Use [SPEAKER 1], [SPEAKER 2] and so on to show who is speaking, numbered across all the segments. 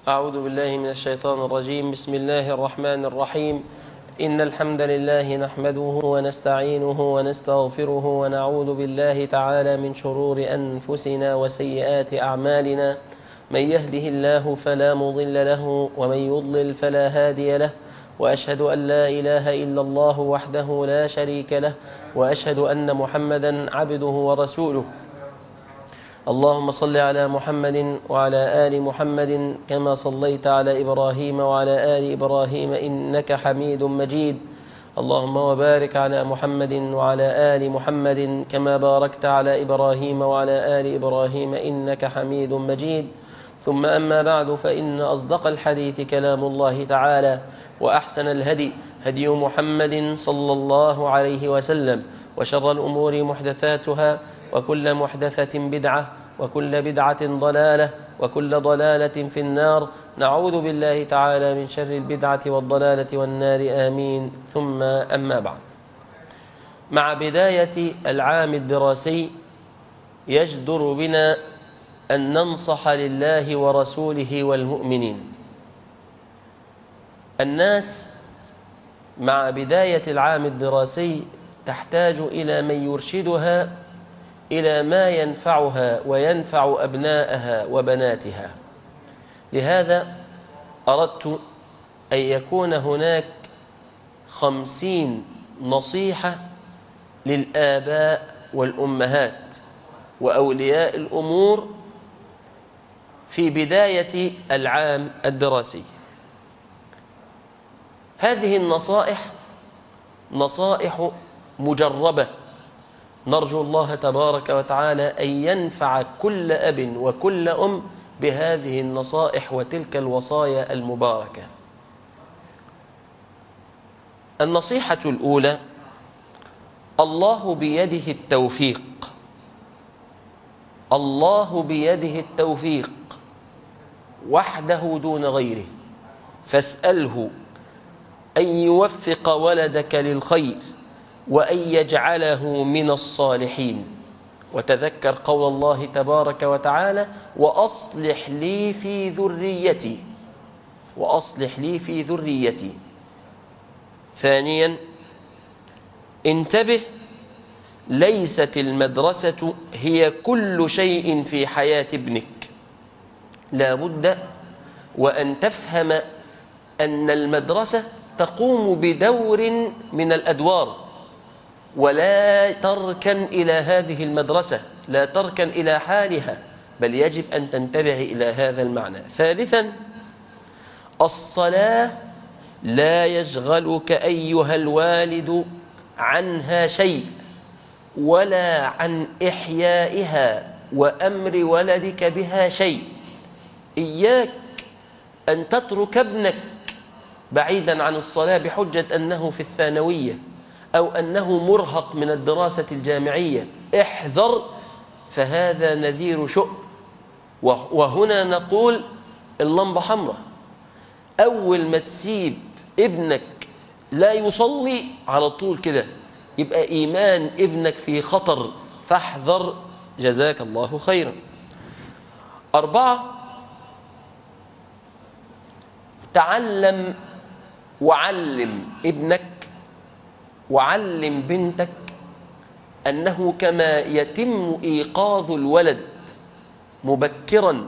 [SPEAKER 1] أعوذ بالله من الشيطان الرجيم بسم الله الرحمن الرحيم إن الحمد لله نحمده ونستعينه ونستغفره ونعوذ بالله تعالى من شرور أنفسنا وسيئات أعمالنا من يهده الله فلا مضل له ومن يضلل فلا هادي له وأشهد أن لا إله إلا الله وحده لا شريك له وأشهد أن محمدا عبده ورسوله اللهم صل على محمد وعلى آل محمد كما صليت على إبراهيم وعلى آل إبراهيم إنك حميد مجيد اللهم وبارك على محمد وعلى آل محمد كما باركت على إبراهيم وعلى آل إبراهيم إنك حميد مجيد ثم أما بعد فإن أصدق الحديث كلام الله تعالى وأحسن الهدي هدي محمد صلى الله عليه وسلم وشر الأمور محدثاتها وكل محدثة بدعة وكل بدعة ضلالة وكل ضلالة في النار نعوذ بالله تعالى من شر البدعة والضلالة والنار آمين ثم أما بعد مع بداية العام الدراسي يجدر بنا أن ننصح لله ورسوله والمؤمنين الناس مع بداية العام الدراسي تحتاج إلى من يرشدها إلى ما ينفعها وينفع أبناءها وبناتها لهذا أردت أن يكون هناك خمسين نصيحة للآباء والأمهات وأولياء الأمور في بداية العام الدراسي هذه النصائح نصائح مجربة نرجو الله تبارك وتعالى أن ينفع كل أب وكل أم بهذه النصائح وتلك الوصايا المباركة النصيحة الأولى الله بيده التوفيق الله بيده التوفيق وحده دون غيره فاسأله أن يوفق ولدك للخير وأن يجعله من الصالحين وتذكر قول الله تبارك وتعالى وأصلح لي في ذريتي وأصلح لي في ذريتي ثانيا انتبه ليست المدرسة هي كل شيء في حياة ابنك لا بد وأن تفهم أن المدرسة تقوم بدور من الأدوار ولا تركن إلى هذه المدرسة لا تركن إلى حالها بل يجب أن تنتبه إلى هذا المعنى ثالثا الصلاة لا يشغلك أيها الوالد عنها شيء ولا عن إحيائها وأمر ولدك بها شيء إياك أن تترك ابنك بعيدا عن الصلاة بحجة أنه في الثانوية أو أنه مرهق من الدراسة الجامعية احذر فهذا نذير شؤم وهنا نقول اللمبة حمراء أول ما تسيب ابنك لا يصلي على طول كده يبقى إيمان ابنك في خطر فاحذر جزاك الله خيرا أربعة تعلم وعلم ابنك وعلم بنتك أنه كما يتم إيقاظ الولد مبكرا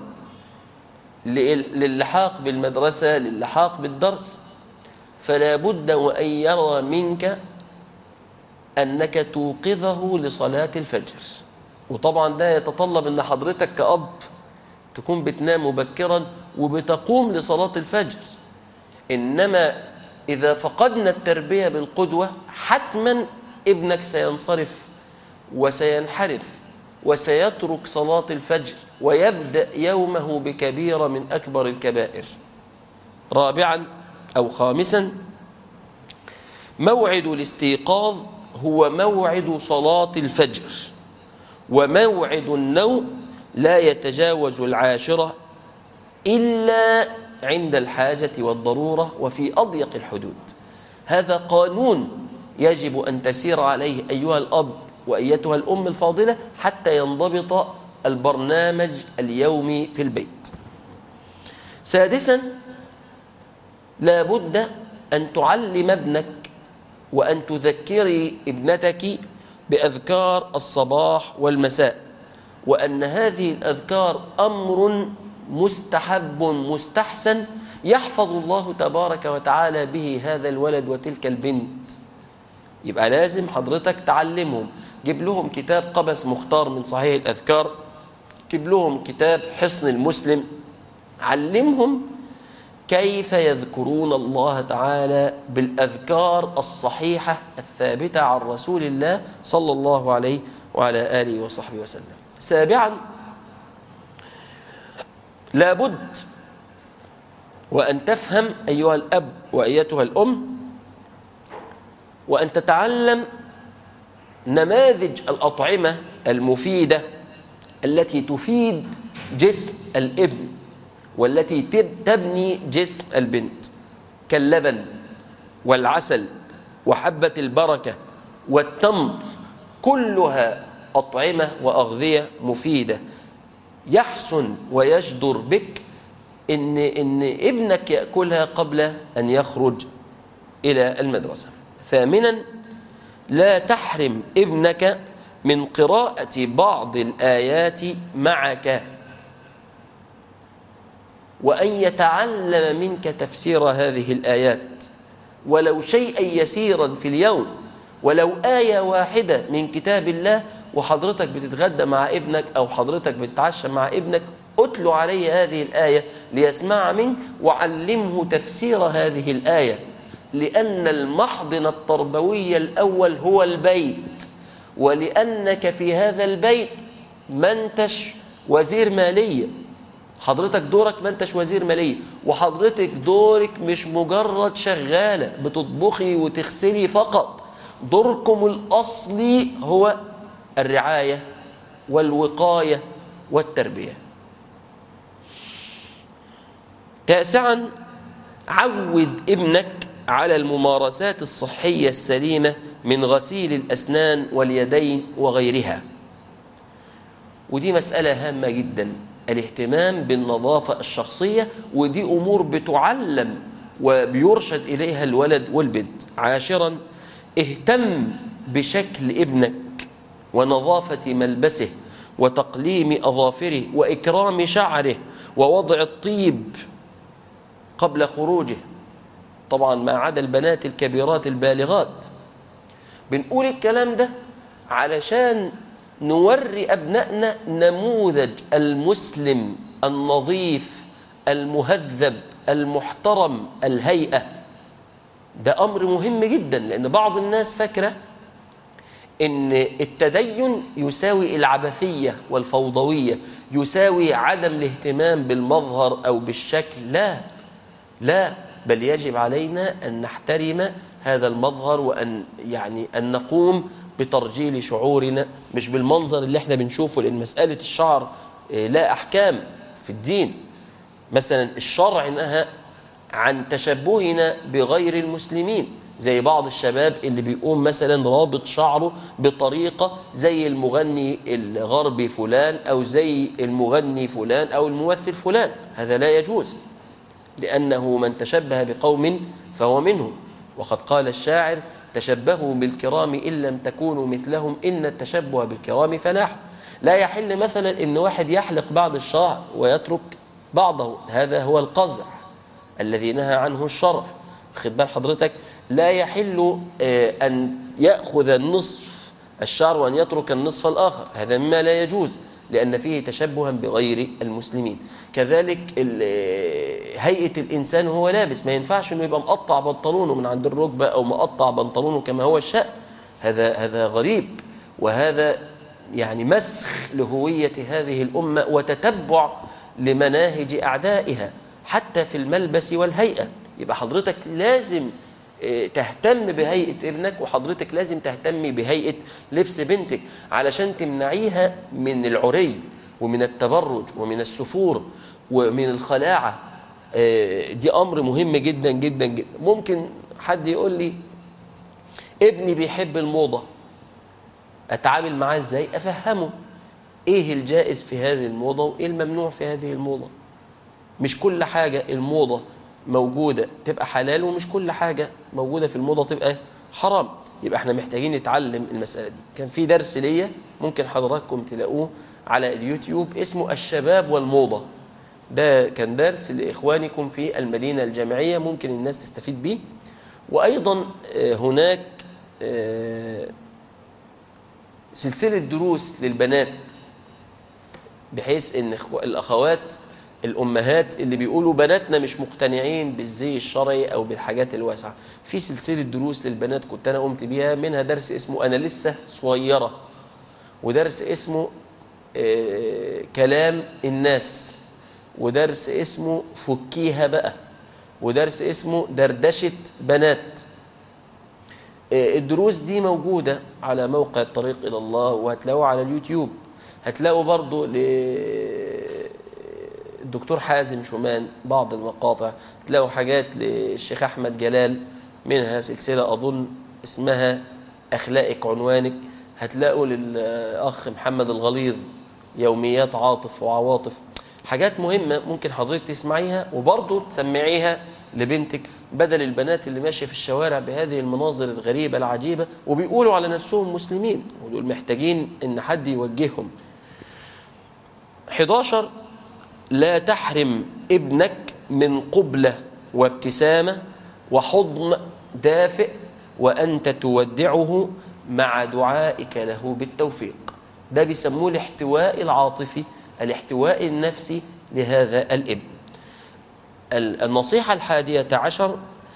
[SPEAKER 1] للحاق بالمدرسة للحاق بالدرس فلا بد وأن يرى منك أنك توقظه لصلاة الفجر وطبعا ده يتطلب أن حضرتك كأب تكون بتنام مبكرا وبتقوم لصلاة الفجر إنما إذا فقدنا التربية بالقدوة حتما ابنك سينصرف وسينحرف وسيترك صلاة الفجر ويبدأ يومه بكبيرة من أكبر الكبائر رابعا أو خامسا موعد الاستيقاظ هو موعد صلاة الفجر وموعد النوم لا يتجاوز العاشرة إلا عند الحاجة والضرورة وفي أضيق الحدود هذا قانون يجب أن تسير عليه أيها الأب وأيتها الأم الفاضلة حتى ينضبط البرنامج اليومي في البيت سادسا لا بد أن تعلم ابنك وأن تذكري ابنتك بأذكار الصباح والمساء وأن هذه الأذكار أمر مستحب مستحسن يحفظ الله تبارك وتعالى به هذا الولد وتلك البنت يبقى لازم حضرتك تعلمهم جيب لهم كتاب قبس مختار من صحيح الأذكار جيب لهم كتاب حصن المسلم علمهم كيف يذكرون الله تعالى بالأذكار الصحيحة الثابتة عن رسول الله صلى الله عليه وعلى آله وصحبه وسلم سابعا لابد وأن تفهم أيها الأب وأيتها الأم وأن تتعلم نماذج الأطعمة المفيدة التي تفيد جسم الابن والتي تبني جسم البنت كاللبن والعسل وحبة البركة والتمر كلها أطعمة وأغذية مفيدة يحسن ويجدر بك إن, إن ابنك يأكلها قبل أن يخرج إلى المدرسة ثامنا لا تحرم ابنك من قراءة بعض الآيات معك وأن يتعلم منك تفسير هذه الآيات ولو شيئا يسيرا في اليوم ولو آية واحدة من كتاب الله وحضرتك بتتغدى مع ابنك أو حضرتك بتتعشى مع ابنك أتلو عليه هذه الآية ليسمع منك وعلمه تفسير هذه الآية لأن المحضن التربوي الأول هو البيت ولأنك في هذا البيت منتش وزير مالية حضرتك دورك ما انتش وزير مالية وحضرتك دورك مش مجرد شغالة بتطبخي وتغسلي فقط دوركم الأصلي هو الرعاية والوقاية والتربية تاسعا عود ابنك على الممارسات الصحية السليمة من غسيل الأسنان واليدين وغيرها ودي مسألة هامة جدا الاهتمام بالنظافة الشخصية ودي أمور بتعلم وبيرشد إليها الولد والبنت عاشرا اهتم بشكل ابنك ونظافة ملبسه وتقليم أظافره وإكرام شعره ووضع الطيب قبل خروجه طبعا ما عدا البنات الكبيرات البالغات بنقول الكلام ده علشان نوري أبنائنا نموذج المسلم النظيف المهذب المحترم الهيئة ده أمر مهم جدا لأن بعض الناس فاكرة إن التدين يساوي العبثية والفوضوية يساوي عدم الاهتمام بالمظهر أو بالشكل لا لا بل يجب علينا أن نحترم هذا المظهر وأن يعني أن نقوم بترجيل شعورنا مش بالمنظر اللي احنا بنشوفه لأن مسألة الشعر لا أحكام في الدين مثلا الشرع نهى عن تشبهنا بغير المسلمين زي بعض الشباب اللي بيقوم مثلا رابط شعره بطريقة زي المغني الغربي فلان أو زي المغني فلان أو الممثل فلان هذا لا يجوز لأنه من تشبه بقوم فهو منهم وقد قال الشاعر تشبهوا بالكرام إن لم تكونوا مثلهم إن التشبه بالكرام فلاح لا يحل مثلا إن واحد يحلق بعض الشعر ويترك بعضه هذا هو القزع الذي نهى عنه الشرع خد بال حضرتك لا يحل أن يأخذ النصف الشعر وأن يترك النصف الآخر هذا مما لا يجوز لأن فيه تشبها بغير المسلمين كذلك هيئة الإنسان وهو لابس ما ينفعش أنه يبقى مقطع بنطلونه من عند الركبة أو مقطع بنطلونه كما هو الشأن هذا هذا غريب وهذا يعني مسخ لهوية هذه الأمة وتتبع لمناهج أعدائها حتى في الملبس والهيئة يبقى حضرتك لازم تهتم بهيئة ابنك وحضرتك لازم تهتمي بهيئة لبس بنتك علشان تمنعيها من العري ومن التبرج ومن السفور ومن الخلاعة دي أمر مهم جدا جدا جدا ممكن حد يقول لي ابني بيحب الموضة أتعامل معاه إزاي أفهمه إيه الجائز في هذه الموضة وإيه الممنوع في هذه الموضة مش كل حاجة الموضة موجودة تبقى حلال ومش كل حاجة موجودة في الموضة تبقى حرام يبقى احنا محتاجين نتعلم المسألة دي كان في درس ليا ممكن حضراتكم تلاقوه على اليوتيوب اسمه الشباب والموضة ده كان درس لإخوانكم في المدينة الجامعية ممكن الناس تستفيد به وأيضا آه، هناك آه، سلسلة دروس للبنات بحيث ان الاخوات الامهات اللي بيقولوا بناتنا مش مقتنعين بالزي الشرعي او بالحاجات الواسعه في سلسله دروس للبنات كنت انا قمت بيها منها درس اسمه انا لسه صغيره ودرس اسمه آه كلام الناس ودرس اسمه فكيها بقى ودرس اسمه دردشه بنات آه الدروس دي موجوده على موقع الطريق الى الله وهتلاقوها على اليوتيوب هتلاقوا برضو للدكتور حازم شومان بعض المقاطع هتلاقوا حاجات للشيخ أحمد جلال منها سلسلة أظن اسمها أخلاقك عنوانك هتلاقوا للأخ محمد الغليظ يوميات عاطف وعواطف حاجات مهمة ممكن حضرتك تسمعيها وبرضه تسمعيها لبنتك بدل البنات اللي ماشية في الشوارع بهذه المناظر الغريبة العجيبة وبيقولوا على نفسهم مسلمين ودول محتاجين ان حد يوجههم 11 لا تحرم ابنك من قبلة وابتسامة وحضن دافئ وأنت تودعه مع دعائك له بالتوفيق ده بيسموه الاحتواء العاطفي الاحتواء النفسي لهذا الابن النصيحة الحادية عشر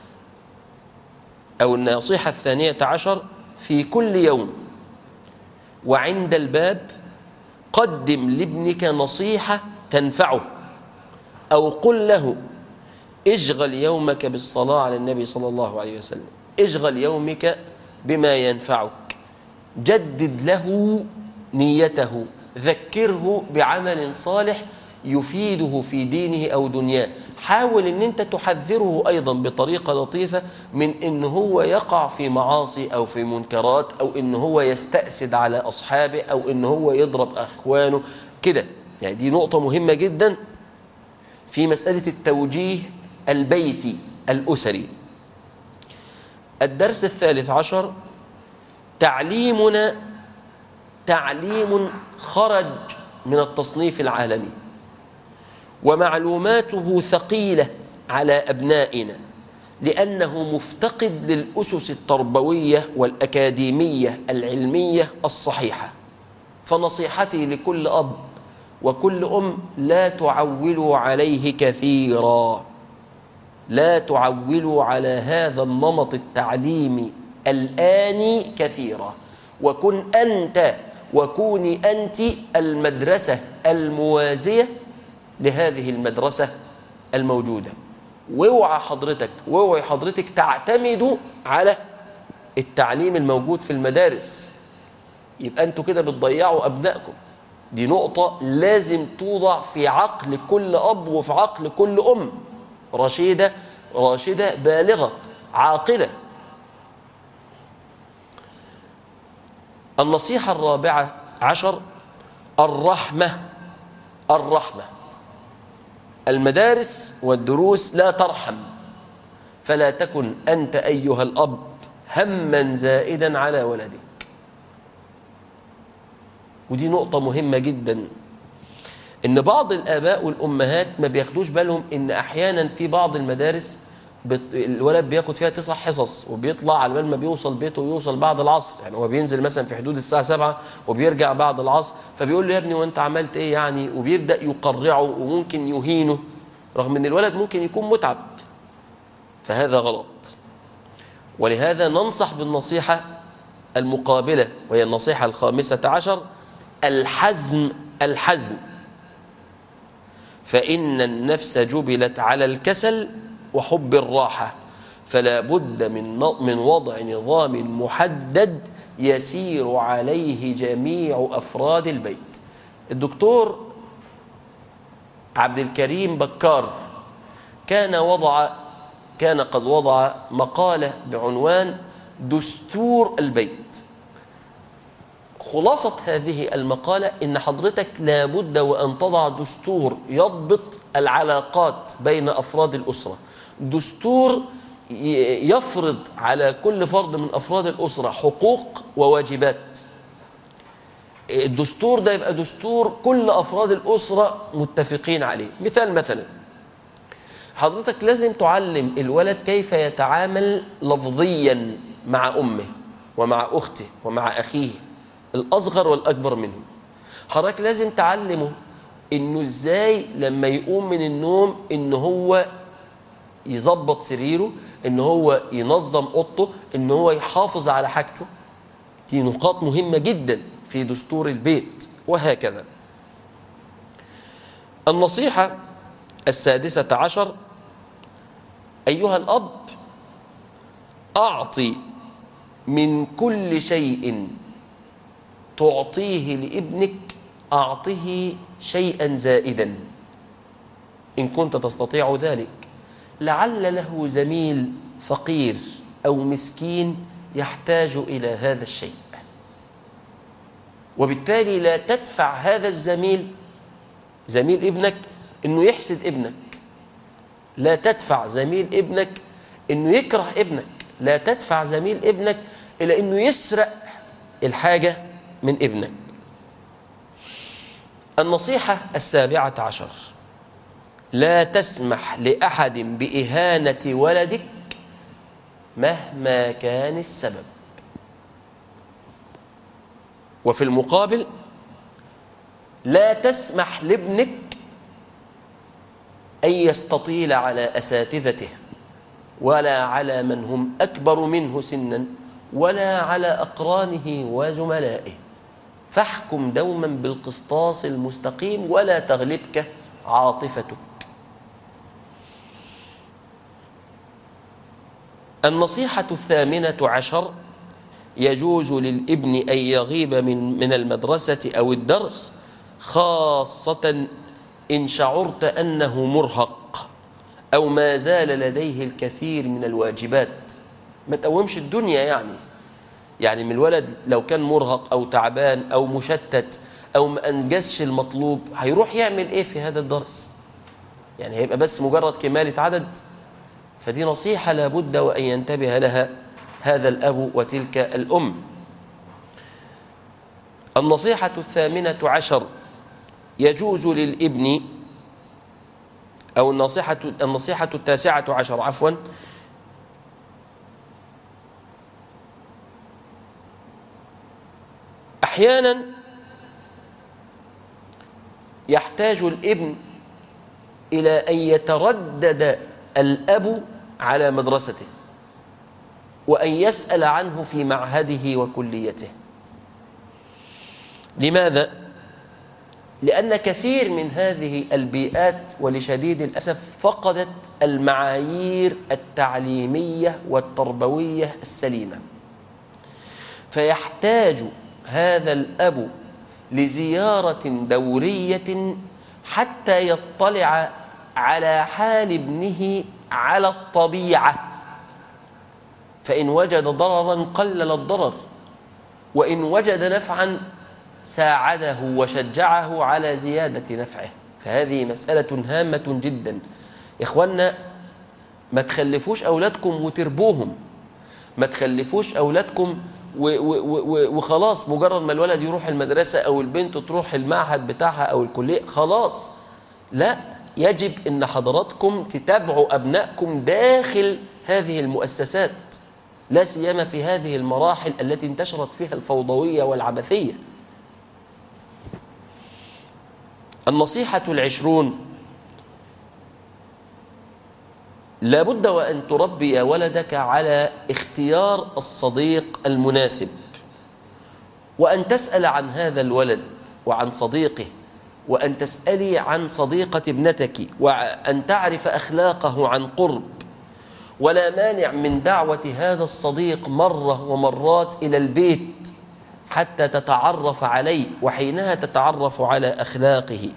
[SPEAKER 1] أو النصيحة الثانية عشر في كل يوم وعند الباب قدم لابنك نصيحة تنفعه أو قل له اشغل يومك بالصلاة على النبي صلى الله عليه وسلم اشغل يومك بما ينفعك جدد له نيته ذكره بعمل صالح يفيده في دينه أو دنياه حاول ان انت تحذره ايضا بطريقة لطيفة من ان هو يقع في معاصي او في منكرات او ان هو يستأسد على اصحابه او ان هو يضرب اخوانه كده يعني دي نقطة مهمة جدا في مسألة التوجيه البيتي الأسري الدرس الثالث عشر تعليمنا تعليم خرج من التصنيف العالمي ومعلوماته ثقيلة على أبنائنا لأنه مفتقد للأسس التربوية والأكاديمية العلمية الصحيحة فنصيحتي لكل أب وكل أم لا تعولوا عليه كثيرا لا تعولوا على هذا النمط التعليمي الآني كثيرا وكن أنت وكوني أنت المدرسة الموازية لهذه المدرسة الموجودة واوعى حضرتك واوعي حضرتك تعتمدوا على التعليم الموجود في المدارس يبقى انتوا كده بتضيعوا ابنائكم دي نقطة لازم توضع في عقل كل أب وفي عقل كل أم رشيدة راشدة بالغة عاقلة النصيحة الرابعة عشر الرحمة الرحمة المدارس والدروس لا ترحم فلا تكن أنت أيها الأب هما زائدا على ولدك ودي نقطة مهمة جدا إن بعض الآباء والأمهات ما بياخدوش بالهم إن أحيانا في بعض المدارس بت... الولد بياخد فيها تسع حصص وبيطلع على بال ما بيوصل بيته ويوصل بعد العصر يعني هو بينزل مثلا في حدود الساعة سبعة وبيرجع بعد العصر فبيقول له يا ابني وانت عملت ايه يعني وبيبدأ يقرعه وممكن يهينه رغم ان الولد ممكن يكون متعب فهذا غلط ولهذا ننصح بالنصيحة المقابلة وهي النصيحة الخامسة عشر الحزم الحزم فإن النفس جبلت على الكسل وحب الراحة فلا بد من من وضع نظام محدد يسير عليه جميع أفراد البيت الدكتور عبد الكريم بكار كان وضع كان قد وضع مقالة بعنوان دستور البيت خلاصة هذه المقالة إن حضرتك لابد وأن تضع دستور يضبط العلاقات بين أفراد الأسرة دستور يفرض على كل فرد من أفراد الأسرة حقوق وواجبات الدستور ده يبقى دستور كل أفراد الأسرة متفقين عليه مثال مثلا حضرتك لازم تعلم الولد كيف يتعامل لفظيا مع أمه ومع أخته ومع أخيه الأصغر والأكبر منه حضرتك لازم تعلمه إنه إزاي لما يقوم من النوم إن هو يظبط سريره إن هو ينظم أوضته إن هو يحافظ على حاجته دي نقاط مهمة جدا في دستور البيت وهكذا النصيحة السادسة عشر أيها الأب أعطي من كل شيء تعطيه لابنك أعطه شيئا زائدا إن كنت تستطيع ذلك لعل له زميل فقير أو مسكين يحتاج إلى هذا الشيء وبالتالي لا تدفع هذا الزميل زميل ابنك انه يحسد ابنك لا تدفع زميل ابنك انه يكره ابنك لا تدفع زميل ابنك الى انه يسرق الحاجه من ابنك النصيحه السابعه عشر لا تسمح لاحد باهانه ولدك مهما كان السبب وفي المقابل لا تسمح لابنك أن يستطيل على أساتذته ولا على من هم أكبر منه سنا ولا على أقرانه وزملائه فاحكم دوما بالقسطاس المستقيم ولا تغلبك عاطفتك النصيحة الثامنة عشر يجوز للابن أن يغيب من من المدرسة أو الدرس خاصة إن شعرت أنه مرهق أو ما زال لديه الكثير من الواجبات ما تقومش الدنيا يعني يعني من الولد لو كان مرهق أو تعبان أو مشتت أو ما أنجزش المطلوب هيروح يعمل إيه في هذا الدرس يعني هيبقى بس مجرد كمالة عدد فدي نصيحة لابد وأن ينتبه لها هذا الأب وتلك الأم النصيحة الثامنة عشر يجوز للابن أو النصيحة النصيحة التاسعة عشر عفوا أحيانا يحتاج الابن إلى أن يتردد الأب على مدرسته وأن يسأل عنه في معهده وكليته لماذا؟ لأن كثير من هذه البيئات ولشديد الأسف فقدت المعايير التعليمية والتربوية السليمة فيحتاج هذا الأب لزيارة دورية حتى يطلع على حال ابنه على الطبيعه فإن وجد ضررا قلل الضرر وإن وجد نفعا ساعده وشجعه على زيادة نفعه فهذه مسألة هامة جدا إخوانا ما تخلفوش أولادكم وتربوهم ما تخلفوش أولادكم وخلاص مجرد ما الولد يروح المدرسة أو البنت تروح المعهد بتاعها أو الكلية خلاص لا يجب أن حضراتكم تتابعوا أبنائكم داخل هذه المؤسسات لا سيما في هذه المراحل التي انتشرت فيها الفوضوية والعبثية النصيحة العشرون لابد وأن تربي ولدك على اختيار الصديق المناسب وأن تسأل عن هذا الولد وعن صديقه وأن تسألي عن صديقة ابنتك وأن تعرف أخلاقه عن قرب ولا مانع من دعوة هذا الصديق مرة ومرات إلى البيت حتى تتعرف عليه وحينها تتعرف على أخلاقه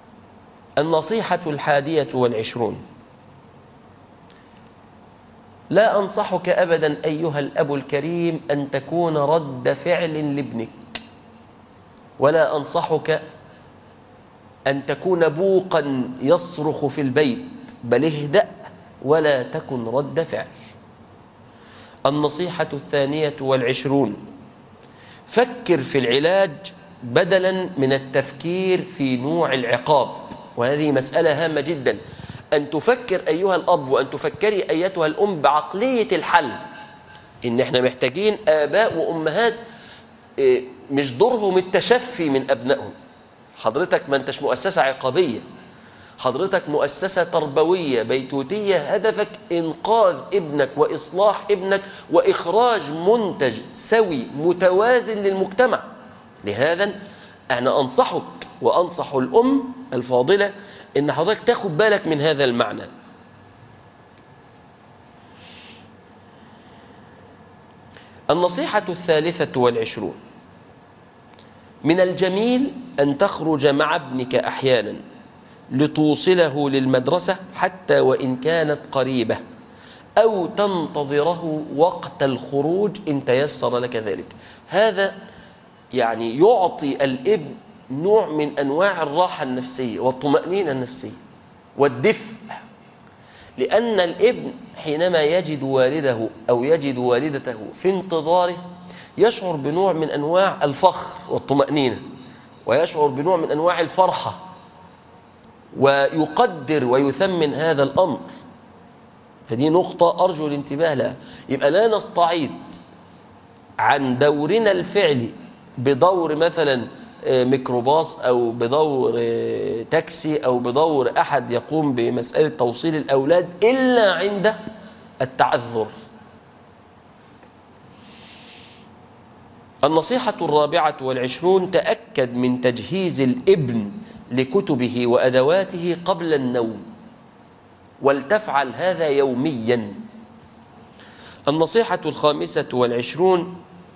[SPEAKER 1] النصيحة الحادية والعشرون لا أنصحك أبدا أيها الأب الكريم أن تكون رد فعل لابنك ولا أنصحك أن تكون بوقا يصرخ في البيت بل اهدأ ولا تكن رد فعل النصيحة الثانية والعشرون فكر في العلاج بدلا من التفكير في نوع العقاب وهذه مسألة هامة جدا أن تفكر أيها الأب وأن تفكري أيتها الأم بعقلية الحل إن إحنا محتاجين آباء وأمهات إيه، مش دورهم التشفي من أبنائهم حضرتك ما أنتش مؤسسة عقابية حضرتك مؤسسة تربوية بيتوتية هدفك إنقاذ ابنك وإصلاح ابنك وإخراج منتج سوي متوازن للمجتمع لهذا أنا أنصحك وأنصح الأم الفاضلة إن حضرتك تاخد بالك من هذا المعنى النصيحة الثالثة والعشرون من الجميل أن تخرج مع ابنك أحيانا لتوصله للمدرسة حتى وإن كانت قريبة أو تنتظره وقت الخروج إن تيسر لك ذلك هذا يعني يعطي الابن نوع من أنواع الراحة النفسية والطمأنينة النفسية والدفء لأن الابن حينما يجد والده أو يجد والدته في انتظاره يشعر بنوع من أنواع الفخر والطمأنينة ويشعر بنوع من أنواع الفرحة ويقدر ويثمن هذا الأمر فدي نقطة أرجو الانتباه لها يبقى لا نستعيد عن دورنا الفعلي بدور مثلا آه، ميكروباص أو بدور آه، تاكسي أو بدور أحد يقوم بمسألة توصيل الأولاد إلا عند التعذر النصيحة الرابعة والعشرون تأكد من تجهيز الابن لكتبه وأدواته قبل النوم ولتفعل هذا يوميا النصيحة الخامسة والعشرون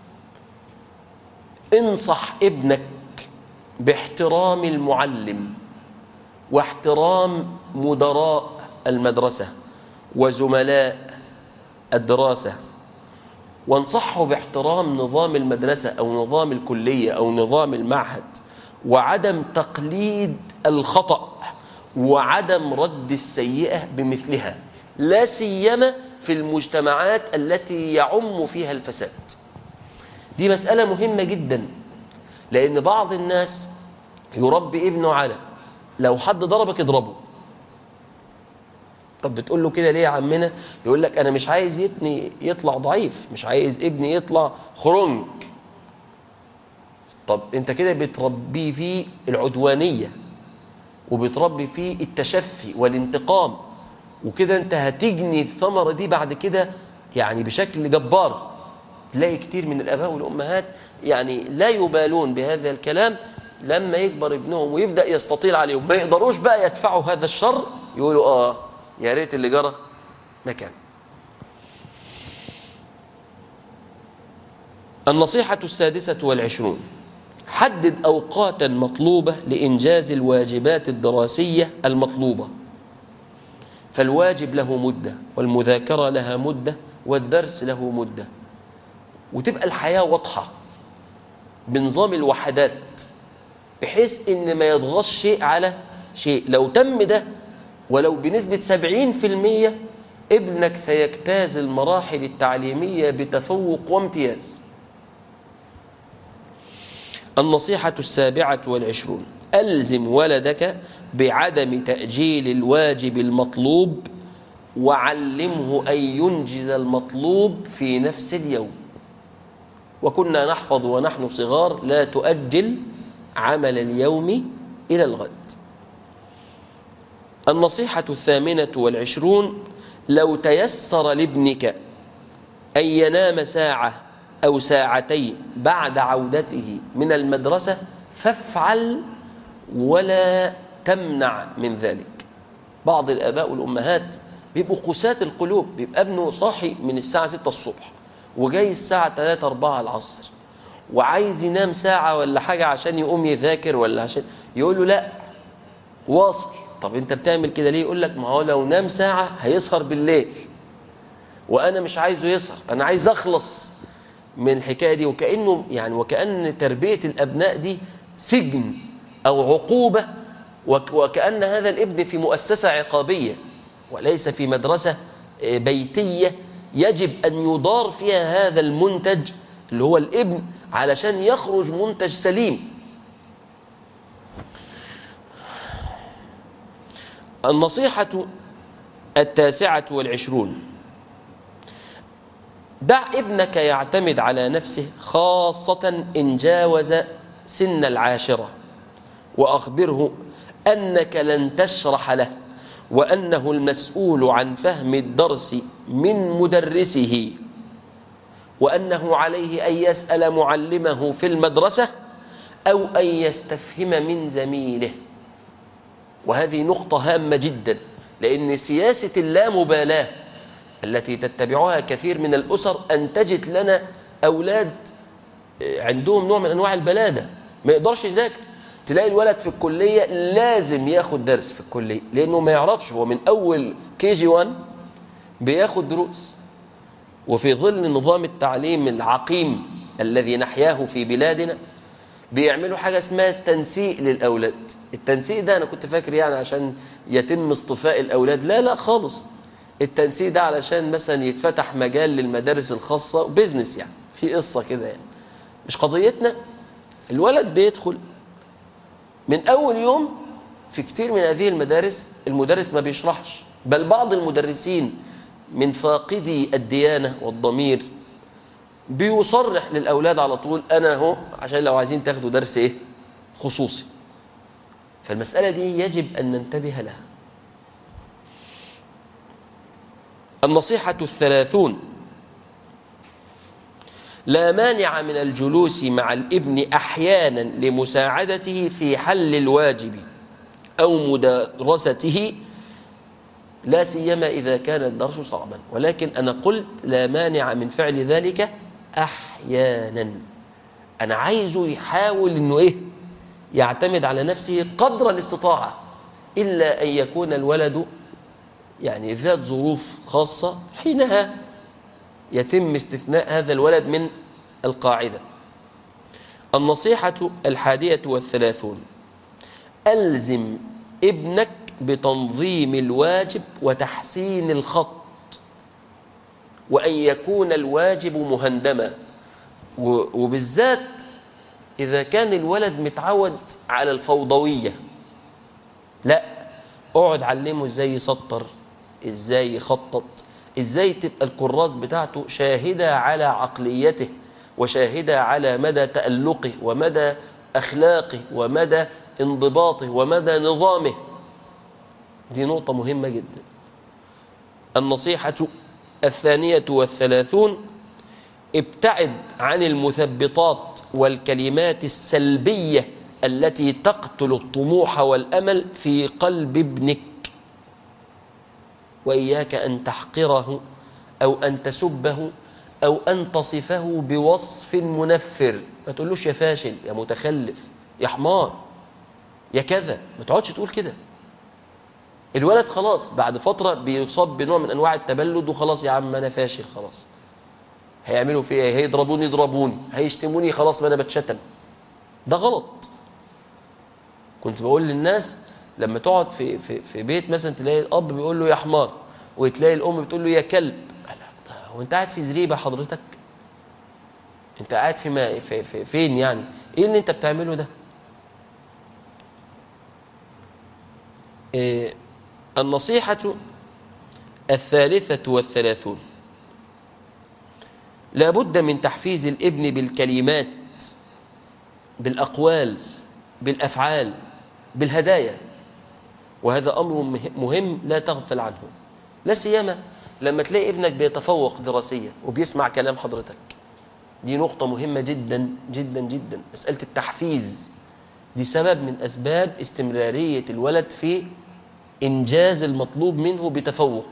[SPEAKER 1] انصح ابنك باحترام المعلم واحترام مدراء المدرسة وزملاء الدراسة وانصحه باحترام نظام المدرسة أو نظام الكلية أو نظام المعهد وعدم تقليد الخطأ وعدم رد السيئة بمثلها لا سيما في المجتمعات التي يعم فيها الفساد دي مسألة مهمة جدا لأن بعض الناس يربي ابنه على لو حد ضربك اضربه طب بتقول له كده ليه يا عمنا يقول لك انا مش عايز ابني يطلع ضعيف مش عايز ابني يطلع خرنج طب انت كده بتربيه فيه العدوانيه وبتربي فيه التشفي والانتقام وكده انت هتجني الثمره دي بعد كده يعني بشكل جبار تلاقي كتير من الاباء والامهات يعني لا يبالون بهذا الكلام لما يكبر ابنهم ويبدا يستطيل عليهم ما يقدروش بقى يدفعوا هذا الشر يقولوا اه يا ريت اللي جرى مكان النصيحة السادسة والعشرون حدد أوقاتا مطلوبة لإنجاز الواجبات الدراسية المطلوبة فالواجب له مدة والمذاكرة لها مدة والدرس له مدة وتبقى الحياة واضحة بنظام الوحدات بحيث ان ما يضغطش شيء على شيء لو تم ده ولو بنسبة 70% ابنك سيجتاز المراحل التعليمية بتفوق وامتياز النصيحة السابعة والعشرون ألزم ولدك بعدم تأجيل الواجب المطلوب وعلمه أن ينجز المطلوب في نفس اليوم وكنا نحفظ ونحن صغار لا تؤجل عمل اليوم إلى الغد النصيحة الثامنة والعشرون لو تيسر لابنك أن ينام ساعة أو ساعتين بعد عودته من المدرسة فافعل ولا تمنع من ذلك بعض الآباء والأمهات بيبقوا قساة القلوب بيبقى ابنه صاحي من الساعة 6 الصبح وجاي الساعة 3 4 العصر وعايز ينام ساعة ولا حاجة عشان يقوم يذاكر ولا عشان يقول له لا واصل طب انت بتعمل كده ليه يقول لك ما هو لو نام ساعة هيسهر بالليل وأنا مش عايزه يسهر أنا عايز أخلص من الحكاية دي وكأنه يعني وكأن تربية الأبناء دي سجن أو عقوبة وكأن هذا الابن في مؤسسة عقابية وليس في مدرسة آه، بيتية يجب أن يدار فيها هذا المنتج اللي هو الابن علشان يخرج منتج سليم النصيحة التاسعة والعشرون دع ابنك يعتمد على نفسه خاصة إن جاوز سن العاشرة وأخبره أنك لن تشرح له وأنه المسؤول عن فهم الدرس من مدرسه وأنه عليه أن يسأل معلمه في المدرسة أو أن يستفهم من زميله وهذه نقطة هامة جدا لأن سياسة اللامبالاة التي تتبعها كثير من الأسر أن تجد لنا أولاد عندهم نوع من أنواع البلادة ما يقدرش يذاكر تلاقي الولد في الكلية لازم ياخد درس في الكلية لأنه ما يعرفش هو من أول كي جي 1 بياخد دروس وفي ظل نظام التعليم العقيم الذي نحياه في بلادنا بيعملوا حاجة اسمها تنسيق للأولاد التنسيق ده أنا كنت فاكر يعني عشان يتم اصطفاء الأولاد لا لا خالص التنسيق ده علشان مثلا يتفتح مجال للمدارس الخاصة بيزنس يعني في قصة كده يعني مش قضيتنا الولد بيدخل من أول يوم في كتير من هذه المدارس المدرس ما بيشرحش بل بعض المدرسين من فاقدي الديانة والضمير بيصرح للأولاد على طول أنا هو عشان لو عايزين تاخدوا درس إيه خصوصي فالمسألة دي يجب أن ننتبه لها النصيحة الثلاثون لا مانع من الجلوس مع الابن أحيانا لمساعدته في حل الواجب أو مدرسته لا سيما إذا كان الدرس صعبا ولكن أنا قلت لا مانع من فعل ذلك أحيانا أنا عايزه يحاول أنه إيه يعتمد على نفسه قدر الاستطاعة إلا أن يكون الولد يعني ذات ظروف خاصة حينها يتم استثناء هذا الولد من القاعدة النصيحة الحادية والثلاثون ألزم ابنك بتنظيم الواجب وتحسين الخط وأن يكون الواجب مهندما وبالذات إذا كان الولد متعود على الفوضوية لا اقعد علمه ازاي يسطر ازاي يخطط ازاي تبقى الكراس بتاعته شاهدة على عقليته وشاهدة على مدى تألقه ومدى أخلاقه ومدى انضباطه ومدى نظامه دي نقطة مهمة جدا النصيحة الثانية والثلاثون ابتعد عن المثبطات والكلمات السلبية التي تقتل الطموح والأمل في قلب ابنك وإياك أن تحقره أو أن تسبه أو أن تصفه بوصف منفر ما تقولوش يا فاشل يا متخلف يا حمار يا كذا ما تقعدش تقول كده الولد خلاص بعد فترة بيصاب بنوع من أنواع التبلد وخلاص يا عم أنا فاشل خلاص هيعملوا في ايه هيضربوني يضربوني هيشتموني خلاص ما انا بتشتم ده غلط كنت بقول للناس لما تقعد في في في بيت مثلا تلاقي الاب بيقول له يا حمار وتلاقي الام بتقول له يا كلب هو انت قاعد في زريبه حضرتك انت قاعد في, ما في, في فين يعني ايه اللي انت بتعمله ده إيه النصيحه الثالثه والثلاثون لا بد من تحفيز الابن بالكلمات بالأقوال بالأفعال بالهدايا وهذا أمر مهم لا تغفل عنه لا سيما لما تلاقي ابنك بيتفوق دراسيا وبيسمع كلام حضرتك دي نقطة مهمة جدا جدا جدا مسألة التحفيز دي سبب من أسباب استمرارية الولد في إنجاز المطلوب منه بتفوق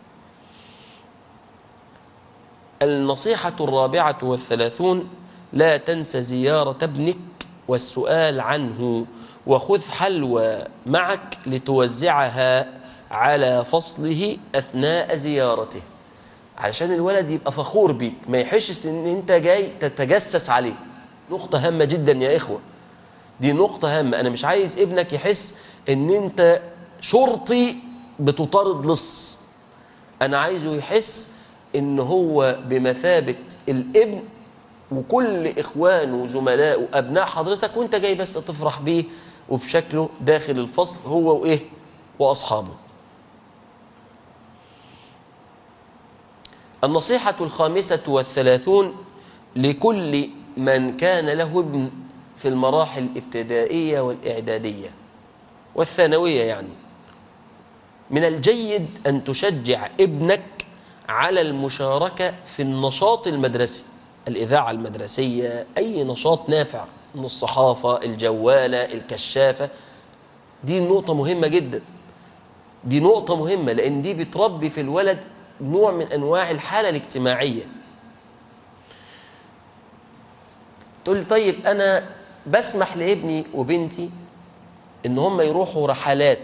[SPEAKER 1] النصيحة الرابعة والثلاثون لا تنس زيارة ابنك والسؤال عنه وخذ حلوى معك لتوزعها على فصله أثناء زيارته علشان الولد يبقى فخور بيك ما يحسش ان انت جاي تتجسس عليه نقطة هامة جدا يا إخوة دي نقطة هامة أنا مش عايز ابنك يحس ان انت شرطي بتطارد لص أنا عايزه يحس ان هو بمثابة الابن وكل إخوانه وزملائه وأبناء حضرتك وانت جاي بس تفرح بيه وبشكله داخل الفصل هو وإيه وأصحابه النصيحة الخامسة والثلاثون لكل من كان له ابن في المراحل الابتدائية والإعدادية والثانوية يعني من الجيد أن تشجع ابنك على المشاركة في النشاط المدرسي الإذاعة المدرسية أي نشاط نافع من الصحافة الجوالة الكشافة دي نقطة مهمة جدا دي نقطة مهمة لأن دي بتربي في الولد نوع من أنواع الحالة الاجتماعية تقول لي طيب أنا بسمح لابني وبنتي إن هم يروحوا رحلات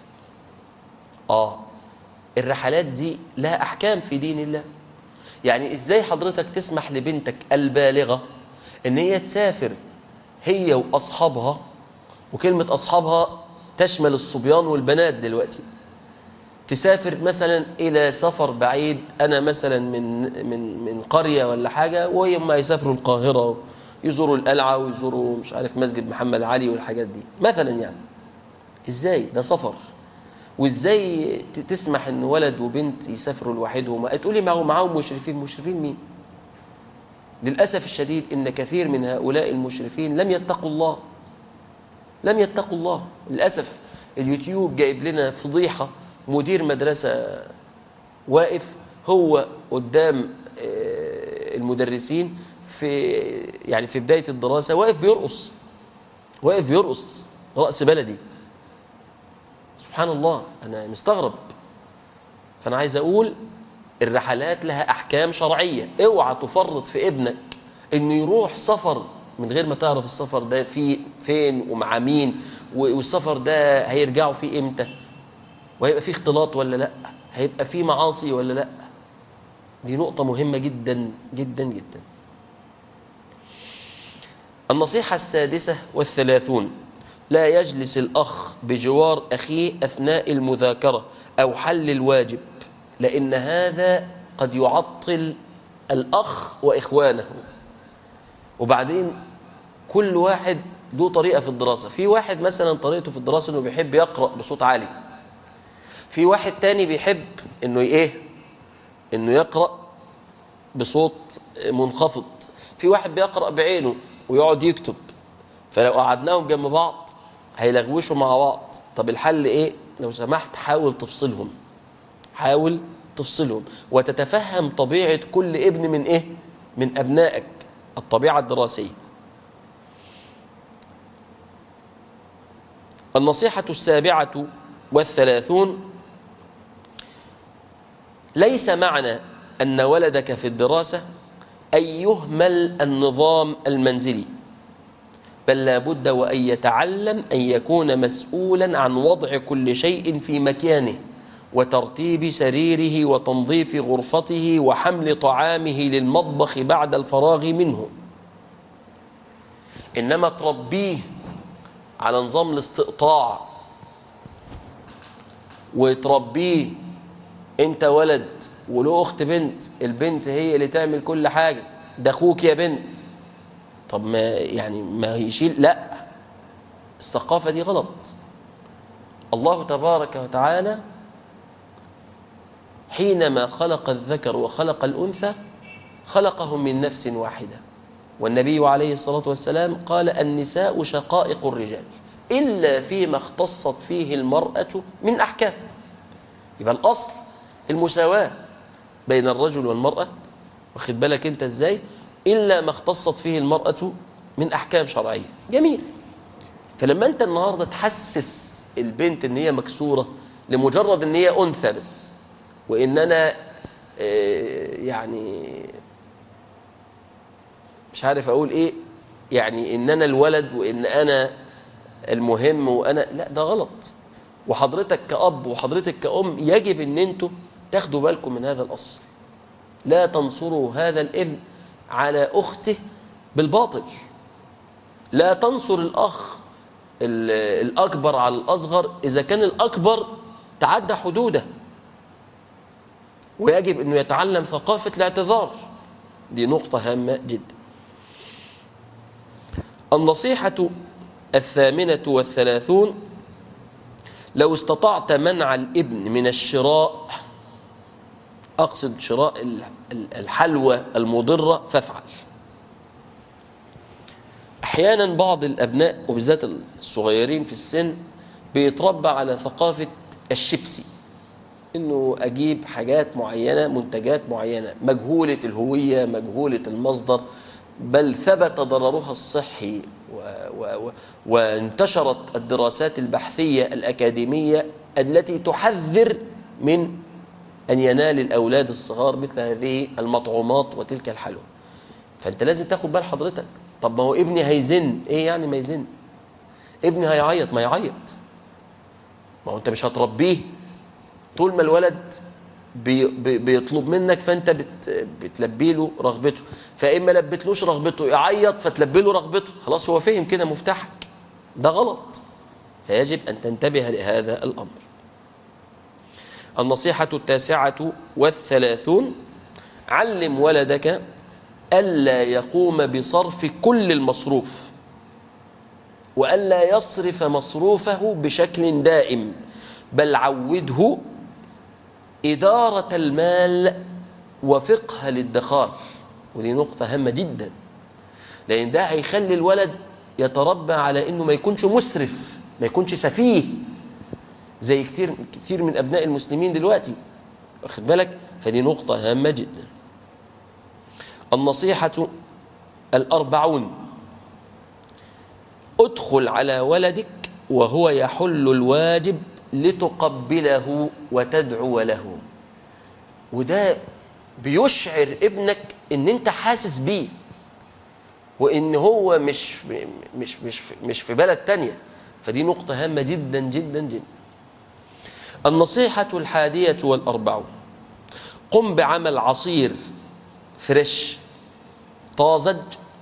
[SPEAKER 1] آه الرحلات دي لها أحكام في دين الله يعني إزاي حضرتك تسمح لبنتك البالغة إن هي تسافر هي وأصحابها وكلمة أصحابها تشمل الصبيان والبنات دلوقتي تسافر مثلا الى سفر بعيد انا مثلا من من من قريه ولا حاجه وهي ما يسافروا القاهره يزوروا القلعه ويزوروا مش عارف مسجد محمد علي والحاجات دي مثلا يعني ازاي ده سفر وازاي تسمح ان ولد وبنت يسافروا لوحدهم تقولي معاهم معاهم مشرفين مشرفين مين للاسف الشديد ان كثير من هؤلاء المشرفين لم يتقوا الله لم يتقوا الله للاسف اليوتيوب جايب لنا فضيحه مدير مدرسة واقف هو قدام المدرسين في يعني في بداية الدراسة واقف بيرقص واقف بيرقص رأس بلدي سبحان الله أنا مستغرب فأنا عايز أقول الرحلات لها أحكام شرعية اوعى تفرط في ابنك إنه يروح سفر من غير ما تعرف السفر ده في فين ومع مين والسفر ده هيرجعوا فيه امتى وهيبقى فيه اختلاط ولا لا هيبقى فيه معاصي ولا لا دي نقطة مهمة جدا جدا جدا النصيحة السادسة والثلاثون لا يجلس الأخ بجوار أخيه أثناء المذاكرة أو حل الواجب لأن هذا قد يعطل الأخ وإخوانه وبعدين كل واحد له طريقة في الدراسة في واحد مثلا طريقته في الدراسة أنه بيحب يقرأ بصوت عالي في واحد تاني بيحب انه ايه انه يقرا بصوت منخفض في واحد بيقرا بعينه ويقعد يكتب فلو قعدناهم جنب بعض هيلغوشوا مع بعض طب الحل ايه لو سمحت حاول تفصلهم حاول تفصلهم وتتفهم طبيعه كل ابن من ايه من ابنائك الطبيعه الدراسيه النصيحه السابعه والثلاثون ليس معنى أن ولدك في الدراسة أن يهمل النظام المنزلي بل لا بد وأن يتعلم أن يكون مسؤولا عن وضع كل شيء في مكانه وترتيب سريره وتنظيف غرفته وحمل طعامه للمطبخ بعد الفراغ منه إنما تربيه على نظام الاستقطاع وتربيه انت ولد وله اخت بنت البنت هي اللي تعمل كل حاجه ده اخوك يا بنت طب ما يعني ما يشيل لا الثقافه دي غلط الله تبارك وتعالى حينما خلق الذكر وخلق الانثى خلقهم من نفس واحده والنبي عليه الصلاه والسلام قال النساء شقائق الرجال الا فيما اختصت فيه المراه من احكام يبقى الاصل المساواة بين الرجل والمرأة واخد بالك انت ازاي إلا ما اختصت فيه المرأة من أحكام شرعية جميل فلما انت النهاردة تحسس البنت ان هي مكسورة لمجرد ان هي أنثى بس وإن أنا يعني مش عارف أقول إيه يعني إن أنا الولد وإن أنا المهم وأنا لا ده غلط وحضرتك كأب وحضرتك كأم يجب إن أنتوا تاخدوا بالكم من هذا الأصل لا تنصروا هذا الابن على أخته بالباطل لا تنصر الأخ الأكبر على الأصغر إذا كان الأكبر تعدى حدوده ويجب أنه يتعلم ثقافة الاعتذار دي نقطة هامة جدا النصيحة الثامنة والثلاثون لو استطعت منع الابن من الشراء أقصد شراء الحلوى المضرة فافعل أحيانا بعض الأبناء وبالذات الصغيرين في السن بيتربى على ثقافة الشيبسي انه اجيب حاجات معينه منتجات معينه مجهوله الهويه مجهوله المصدر بل ثبت ضررها الصحي و و و وانتشرت الدراسات البحثيه الاكاديميه التي تحذر من ان ينال الاولاد الصغار مثل هذه المطعومات وتلك الحلوى فانت لازم تاخد بال حضرتك طب ما هو ابني هيزن ايه يعني ما يزن ابني هيعيط ما يعيط ما هو انت مش هتربيه طول ما الولد بي بيطلب منك فانت بت بتلبي له رغبته فاما لبتلوش رغبته يعيط فتلبي له رغبته خلاص هو فهم كده مفتاحك ده غلط فيجب ان تنتبه لهذا الامر النصيحه التاسعه والثلاثون علم ولدك الا يقوم بصرف كل المصروف والا يصرف مصروفه بشكل دائم بل عوده إدارة المال وفقه الادخار ودي نقطة هامة جدا لأن ده هيخلي الولد يتربى على إنه ما يكونش مسرف ما يكونش سفيه زي كتير كثير من أبناء المسلمين دلوقتي واخد بالك فدي نقطة هامة جدا النصيحة الأربعون ادخل على ولدك وهو يحل الواجب لتقبله وتدعو له وده بيشعر ابنك ان انت حاسس بيه وان هو مش مش مش مش في بلد تانية فدي نقطة هامة جدا جدا جدا النصيحة الحادية والأربعون قم بعمل عصير فريش طازج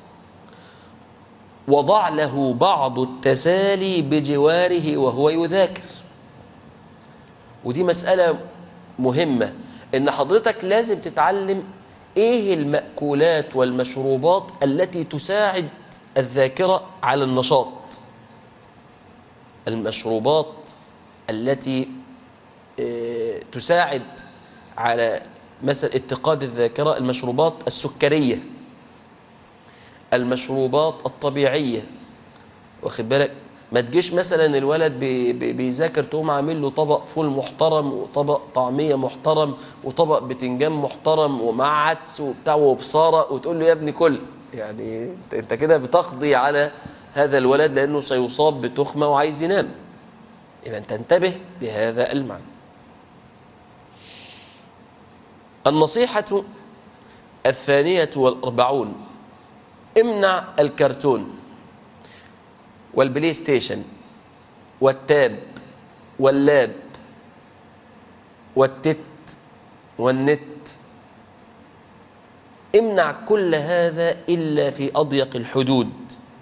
[SPEAKER 1] وضع له بعض التسالي بجواره وهو يذاكر ودي مسألة مهمة إن حضرتك لازم تتعلم إيه المأكولات والمشروبات التي تساعد الذاكرة على النشاط المشروبات التي آه، تساعد على مثلا اتقاد الذاكرة المشروبات السكرية المشروبات الطبيعية واخد بالك ما تجيش مثلا الولد بي بي بيذاكر تقوم عامل له طبق فول محترم وطبق طعميه محترم وطبق بتنجان محترم ومع عدس وبتاع وبصاره وتقول له يا ابني كل يعني انت كده بتقضي على هذا الولد لانه سيصاب بتخمه وعايز ينام يبقى انت انتبه بهذا المعنى النصيحه الثانيه والاربعون امنع الكرتون والبلاي ستيشن والتاب واللاب والتت والنت امنع كل هذا إلا في أضيق الحدود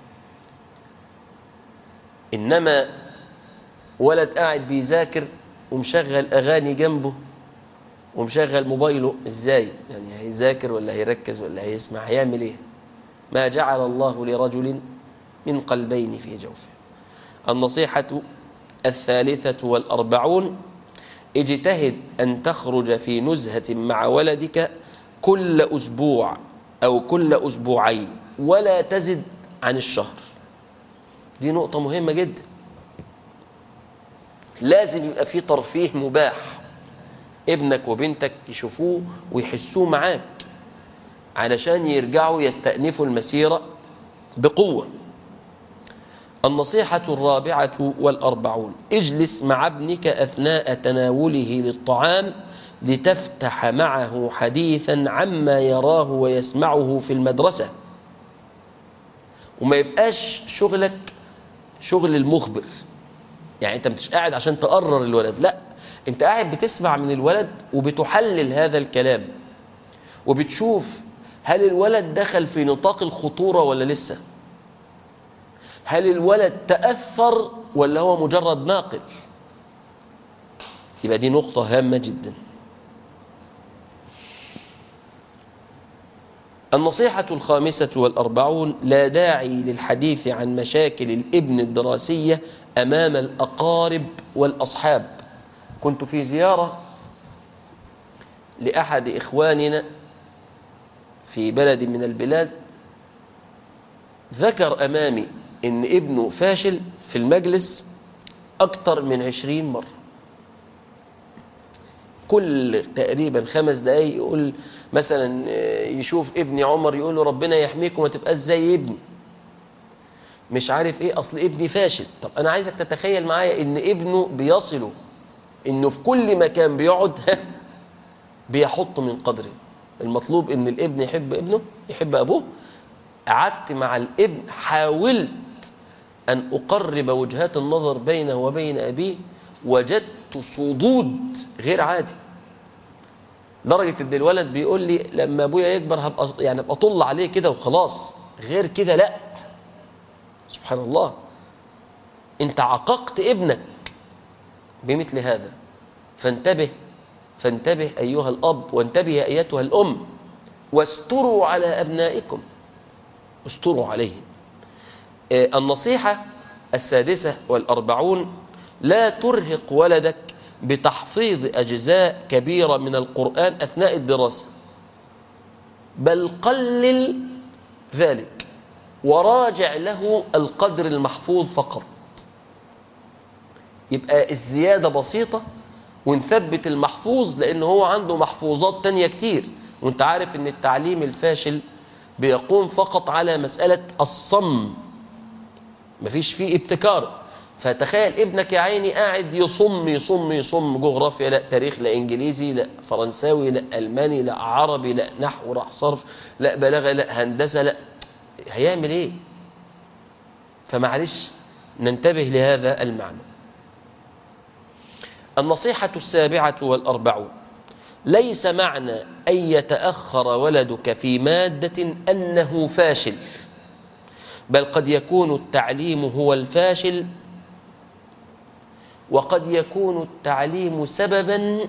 [SPEAKER 1] إنما ولد قاعد بيذاكر ومشغل أغاني جنبه ومشغل موبايله إزاي يعني هيذاكر ولا هيركز ولا هيسمع هيعمل إيه ما جعل الله لرجل من قلبين في جوفه النصيحة الثالثة والأربعون اجتهد أن تخرج في نزهة مع ولدك كل أسبوع أو كل أسبوعين ولا تزد عن الشهر دي نقطة مهمة جدا لازم يبقى في ترفيه مباح ابنك وبنتك يشوفوه ويحسوه معاك علشان يرجعوا يستأنفوا المسيرة بقوة النصيحة الرابعة والأربعون اجلس مع ابنك أثناء تناوله للطعام لتفتح معه حديثا عما يراه ويسمعه في المدرسة وما يبقاش شغلك شغل المخبر يعني انت مش قاعد عشان تقرر الولد لا انت قاعد بتسمع من الولد وبتحلل هذا الكلام وبتشوف هل الولد دخل في نطاق الخطورة ولا لسه هل الولد تأثر ولا هو مجرد ناقل يبقى دي نقطة هامة جدا النصيحة الخامسة والأربعون لا داعي للحديث عن مشاكل الابن الدراسية أمام الأقارب والأصحاب كنت في زيارة لأحد إخواننا في بلد من البلاد ذكر أمامي إن ابنه فاشل في المجلس أكثر من عشرين مرة كل تقريبا خمس دقايق يقول مثلا يشوف ابني عمر يقول له ربنا يحميك وما تبقاش زي ابني مش عارف ايه اصل ابني فاشل طب انا عايزك تتخيل معايا ان ابنه بيصله انه في كل مكان بيقعد بيحط من قدره المطلوب ان الابن يحب ابنه يحب ابوه قعدت مع الابن حاولت ان اقرب وجهات النظر بينه وبين ابيه وجدت صدود غير عادي لدرجه ان الولد بيقول لي لما ابويا يكبر هبقى يعني ابقى اطل عليه كده وخلاص غير كده لا سبحان الله انت عققت ابنك بمثل هذا فانتبه فانتبه ايها الاب وانتبه ايتها الام واستروا على ابنائكم استروا عليهم النصيحه السادسه والاربعون لا ترهق ولدك بتحفيظ اجزاء كبيره من القران اثناء الدراسه بل قلل ذلك وراجع له القدر المحفوظ فقط يبقى الزيادة بسيطة ونثبت المحفوظ لأن هو عنده محفوظات تانية كتير وانت عارف ان التعليم الفاشل بيقوم فقط على مسألة الصم مفيش فيه ابتكار فتخيل ابنك يا عيني قاعد يصم يصم يصم جغرافيا لا تاريخ لا انجليزي لا فرنساوي لا الماني لا عربي لا نحو لا صرف لا بلاغه لا هندسه لا هيعمل ايه فمعلش ننتبه لهذا المعنى النصيحة السابعة والأربعون ليس معنى أن يتأخر ولدك في مادة أنه فاشل بل قد يكون التعليم هو الفاشل وقد يكون التعليم سببا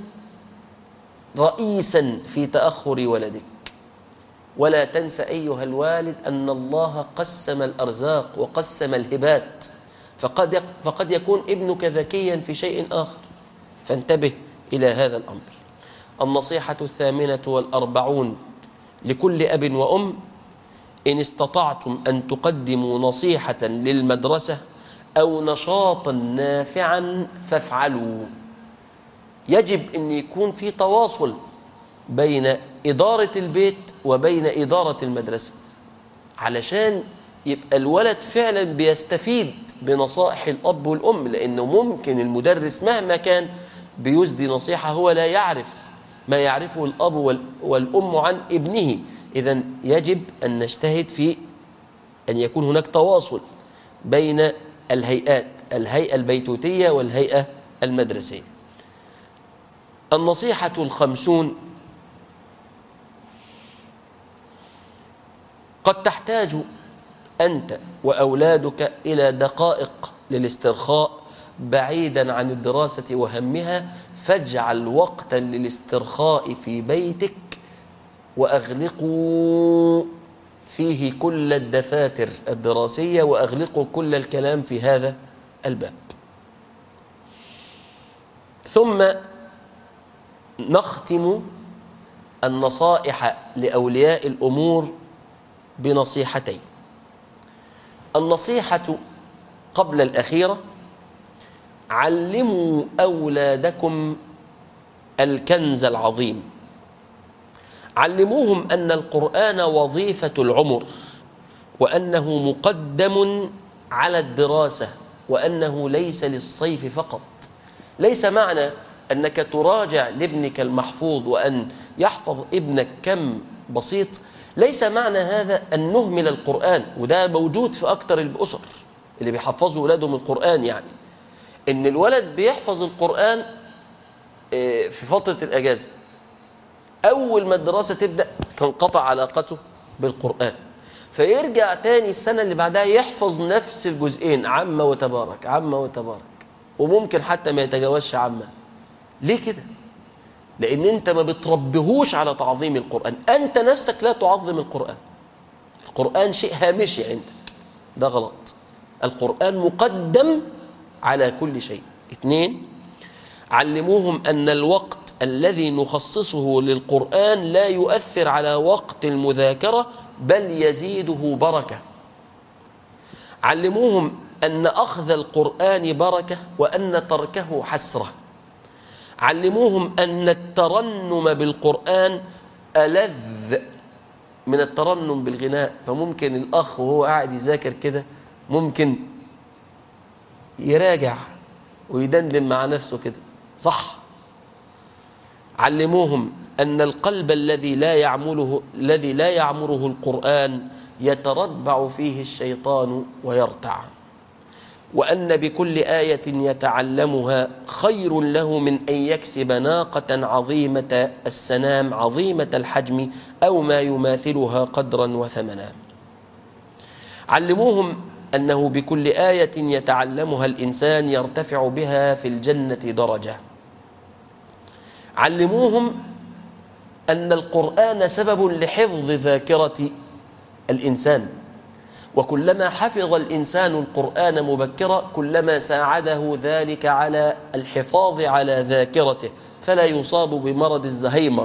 [SPEAKER 1] رئيسا في تأخر ولدك ولا تنس أيها الوالد أن الله قسم الأرزاق وقسم الهبات فقد فقد يكون ابنك ذكيا في شيء آخر فانتبه إلى هذا الأمر النصيحة الثامنة والأربعون لكل أب وأم إن استطعتم أن تقدموا نصيحة للمدرسة أو نشاطا نافعا فافعلوا يجب أن يكون في تواصل بين إدارة البيت وبين إدارة المدرسة علشان يبقى الولد فعلا بيستفيد بنصائح الأب والأم لأنه ممكن المدرس مهما كان بيسدي نصيحة هو لا يعرف ما يعرفه الأب والأم عن ابنه إذا يجب أن نجتهد في أن يكون هناك تواصل بين الهيئات الهيئة البيتوتية والهيئة المدرسية النصيحة الخمسون قد تحتاج أنت وأولادك إلى دقائق للاسترخاء بعيدا عن الدراسة وهمها فاجعل وقتا للاسترخاء في بيتك وأغلقوا فيه كل الدفاتر الدراسية وأغلقوا كل الكلام في هذا الباب ثم نختم النصائح لأولياء الأمور بنصيحتين النصيحة قبل الأخيرة علموا أولادكم الكنز العظيم علموهم أن القرآن وظيفة العمر وأنه مقدم على الدراسة وأنه ليس للصيف فقط ليس معنى أنك تراجع لابنك المحفوظ وأن يحفظ ابنك كم بسيط ليس معنى هذا أن نهمل القرآن وده موجود في أكتر الأسر اللي بيحفظوا أولادهم القرآن يعني إن الولد بيحفظ القرآن في فترة الأجازة أول ما الدراسة تبدأ تنقطع علاقته بالقرآن فيرجع تاني السنة اللي بعدها يحفظ نفس الجزئين عامة وتبارك عامة وتبارك وممكن حتى ما يتجاوزش عامة ليه كده؟ لأن أنت ما بتربهوش على تعظيم القرآن أنت نفسك لا تعظم القرآن القرآن شيء هامشي عندك ده غلط القرآن مقدم على كل شيء اثنين علموهم أن الوقت الذي نخصصه للقرآن لا يؤثر على وقت المذاكرة بل يزيده بركة علموهم أن أخذ القرآن بركة وأن تركه حسرة علموهم أن الترنم بالقرآن ألذ من الترنم بالغناء فممكن الأخ وهو قاعد يذاكر كده ممكن يراجع ويدندن مع نفسه كده صح علموهم أن القلب الذي لا يعمله الذي لا يعمره القرآن يتربع فيه الشيطان ويرتع وأن بكل آية يتعلمها خير له من أن يكسب ناقة عظيمة السنام عظيمة الحجم أو ما يماثلها قدرا وثمنا علموهم أنه بكل آية يتعلمها الإنسان يرتفع بها في الجنة درجة علموهم أن القرآن سبب لحفظ ذاكرة الإنسان وكلما حفظ الإنسان القرآن مبكرا كلما ساعده ذلك على الحفاظ على ذاكرته فلا يصاب بمرض الزهيمر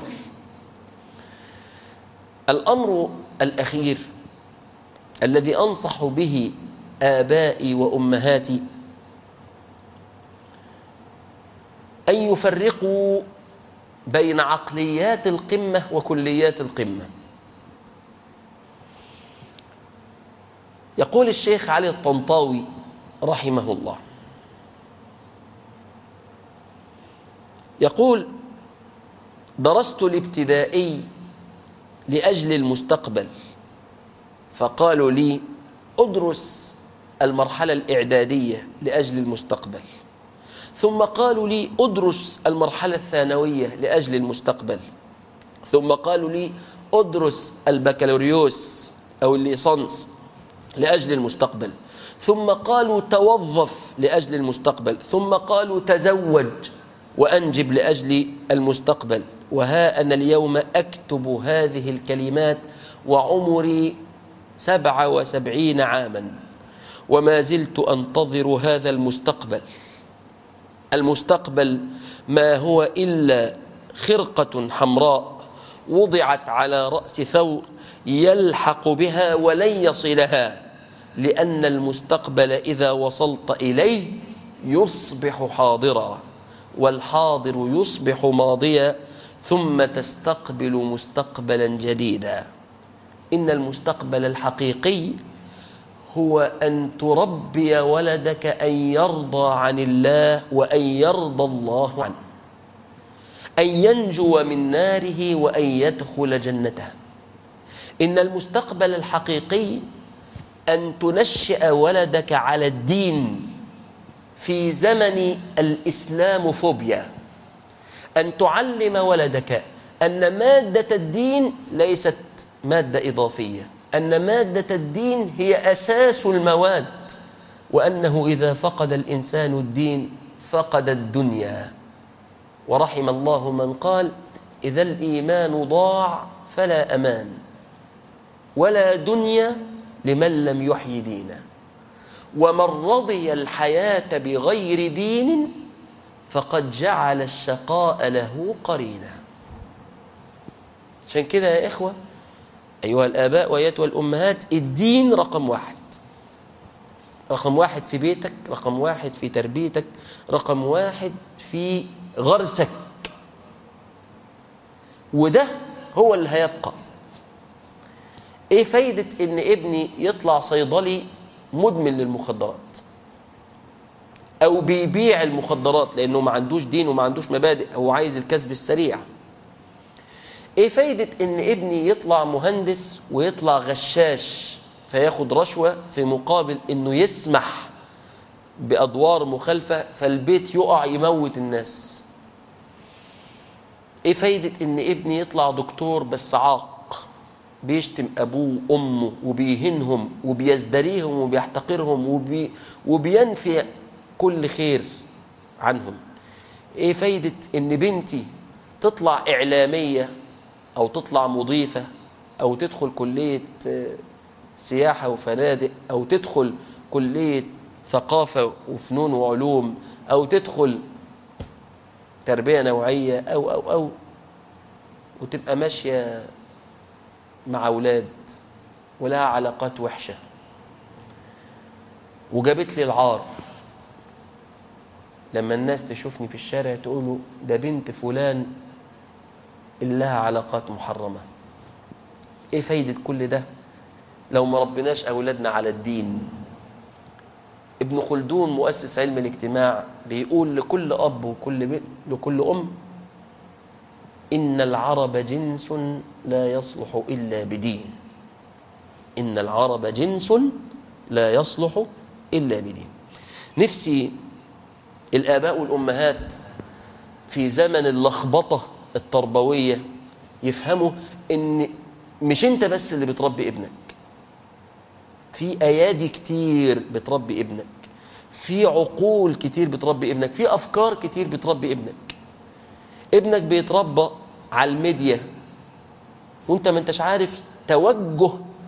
[SPEAKER 1] الأمر الأخير الذي أنصح به آبائي وأمهاتي أن يفرقوا بين عقليات القمة وكليات القمة يقول الشيخ علي الطنطاوي رحمه الله يقول درست الابتدائي لأجل المستقبل فقالوا لي أدرس المرحلة الإعدادية لأجل المستقبل ثم قالوا لي أدرس المرحلة الثانوية لأجل المستقبل ثم قالوا لي أدرس البكالوريوس أو الليسانس لأجل المستقبل ثم قالوا توظف لأجل المستقبل ثم قالوا تزوج وأنجب لأجل المستقبل وها أنا اليوم أكتب هذه الكلمات وعمري سبع وسبعين عاما وما زلت أنتظر هذا المستقبل المستقبل ما هو إلا خرقة حمراء وضعت على رأس ثور يلحق بها ولن يصلها لأن المستقبل إذا وصلت إليه يصبح حاضرا والحاضر يصبح ماضيا ثم تستقبل مستقبلا جديدا إن المستقبل الحقيقي هو أن تربي ولدك أن يرضى عن الله وأن يرضى الله عنه أن ينجو من ناره وأن يدخل جنته إن المستقبل الحقيقي أن تنشئ ولدك على الدين في زمن الإسلام فوبيا أن تعلم ولدك أن مادة الدين ليست مادة إضافية أن مادة الدين هي أساس المواد وأنه إذا فقد الإنسان الدين فقد الدنيا ورحم الله من قال إذا الإيمان ضاع فلا أمان ولا دنيا لمن لم يحيي دينا ومن رضي الحياة بغير دين فقد جعل الشقاء له قرينا عشان كده يا إخوة أيها الآباء وأيتها الأمهات الدين رقم واحد رقم واحد في بيتك رقم واحد في تربيتك رقم واحد في غرسك وده هو اللي هيبقى ايه فايدة ان ابني يطلع صيدلي مدمن للمخدرات او بيبيع المخدرات لانه ما عندوش دين وما عندوش مبادئ هو عايز الكسب السريع ايه فايدة ان ابني يطلع مهندس ويطلع غشاش فياخد رشوة في مقابل انه يسمح بادوار مخالفة فالبيت يقع يموت الناس ايه فايدة ان ابني يطلع دكتور بس عاق بيشتم ابوه وامه وبيهنهم وبيزدريهم وبيحتقرهم وبي وبينفي كل خير عنهم ايه فايدة ان بنتي تطلع اعلامية او تطلع مضيفة او تدخل كلية آه، سياحة وفنادق او تدخل كلية ثقافة وفنون وعلوم او تدخل تربية نوعية أو أو أو وتبقى ماشية مع أولاد ولها علاقات وحشة وجابت لي العار لما الناس تشوفني في الشارع تقولوا ده بنت فلان اللي لها علاقات محرمة ايه فايدة كل ده لو ما ربناش أولادنا على الدين ابن خلدون مؤسس علم الاجتماع بيقول لكل أب وكل ب... لكل أم إن العرب جنس لا يصلح إلا بدين إن العرب جنس لا يصلح إلا بدين نفسي الآباء والأمهات في زمن اللخبطة التربوية يفهموا إن مش أنت بس اللي بتربي ابنك في ايادي كتير بتربي ابنك في عقول كتير بتربي ابنك في افكار كتير بتربي ابنك ابنك بيتربى على الميديا وانت ما انتش عارف توجه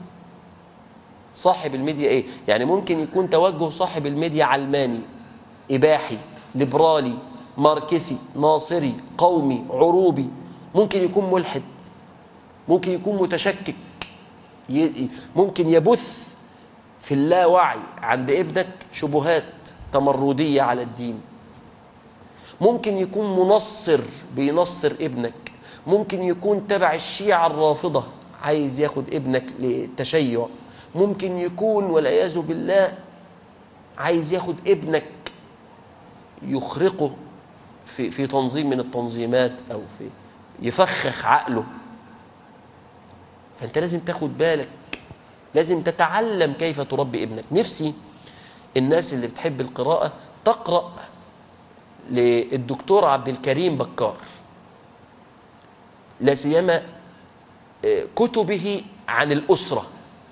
[SPEAKER 1] صاحب الميديا ايه يعني ممكن يكون توجه صاحب الميديا علماني اباحي ليبرالي ماركسي ناصري قومي عروبي ممكن يكون ملحد ممكن يكون متشكك ي- ممكن يبث في اللاوعي عند ابنك شبهات تمردية على الدين ممكن يكون منصر بينصر ابنك ممكن يكون تبع الشيعة الرافضة عايز ياخد ابنك للتشيع ممكن يكون والعياذ بالله عايز ياخد ابنك يخرقه في في تنظيم من التنظيمات او في يفخخ عقله فانت لازم تاخد بالك لازم تتعلم كيف تربي ابنك نفسي الناس اللي بتحب القراءة تقرأ للدكتور عبد الكريم بكار لا سيما آه، كتبه عن الأسرة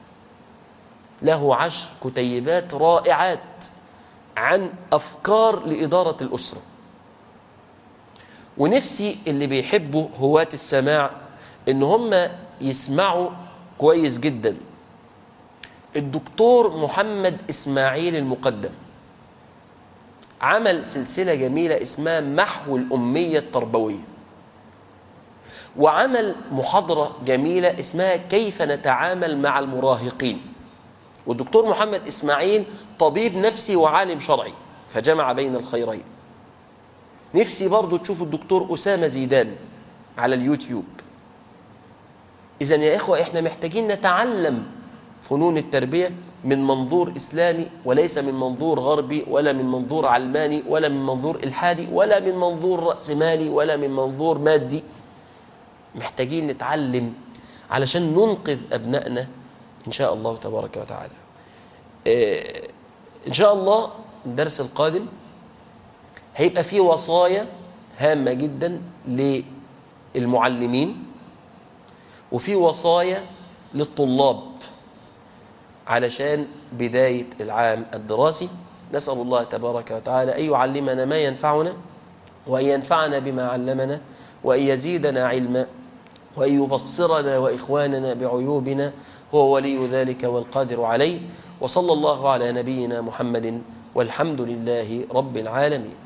[SPEAKER 1] له عشر كتيبات رائعات عن أفكار لإدارة الأسرة ونفسي اللي بيحبوا هواة السماع إن هم يسمعوا كويس جدا الدكتور محمد إسماعيل المقدم عمل سلسلة جميلة اسمها محو الأمية التربوية وعمل محاضرة جميلة اسمها كيف نتعامل مع المراهقين والدكتور محمد إسماعيل طبيب نفسي وعالم شرعي فجمع بين الخيرين نفسي برضو تشوف الدكتور أسامة زيدان على اليوتيوب إذا يا إخوة إحنا محتاجين نتعلم فنون التربية من منظور إسلامي وليس من منظور غربي ولا من منظور علماني ولا من منظور إلحادي ولا من منظور رأسمالي ولا من منظور مادي محتاجين نتعلم علشان ننقذ أبنائنا إن شاء الله تبارك وتعالى آه، إن شاء الله الدرس القادم هيبقى فيه وصايا هامة جدا للمعلمين وفي وصايا للطلاب علشان بداية العام الدراسي نسأل الله تبارك وتعالى أن يعلمنا ما ينفعنا وأن ينفعنا بما علمنا وأن يزيدنا علما وأن يبصرنا وإخواننا بعيوبنا هو ولي ذلك والقادر عليه وصلى الله على نبينا محمد والحمد لله رب العالمين